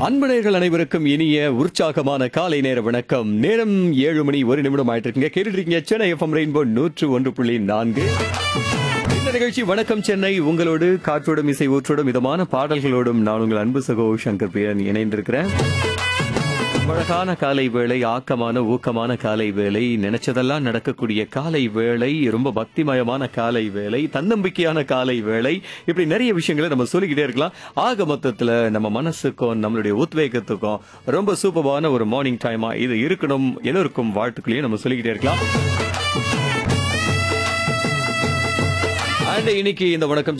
அன்பனைகள் அனைவருக்கும் இனிய உற்சாகமான காலை நேர வணக்கம் நேரம் ஏழு மணி ஒரு நிமிடம் ஆயிட்டு இருக்குங்க கேட்டுட்டு இருக்கீங்க சென்னை எஃப்எம் ரெயின்போ நூற்று ஒன்று புள்ளி நான்கு இந்த நிகழ்ச்சி வணக்கம் சென்னை உங்களோடு காற்றோடும் இசை ஊற்றோடும் மிதமான பாடல்களோடும் நான் உங்கள் அன்பு சகோ சங்கர் பிரியன் இணைந்திருக்கிறேன் அழகான காலை வேளை ஆக்கமான ஊக்கமான காலை வேளை நினைச்சதெல்லாம் நடக்கக்கூடிய காலை வேளை ரொம்ப பக்திமயமான காலை வேளை தன்னம்பிக்கையான காலை வேளை இப்படி நிறைய விஷயங்களை நம்ம சொல்லிக்கிட்டே இருக்கலாம் ஆக மொத்தத்துல நம்ம மனசுக்கும் நம்மளுடைய உத்வேகத்துக்கும் ரொம்ப சூப்பரான ஒரு மார்னிங் டைமா இது இருக்கணும் எல்லோருக்கும் வாழ்த்துக்களையும் நம்ம சொல்லிக்கிட்டே இருக்கலாம் அண்ட் இன்னைக்கு இந்த வணக்கம்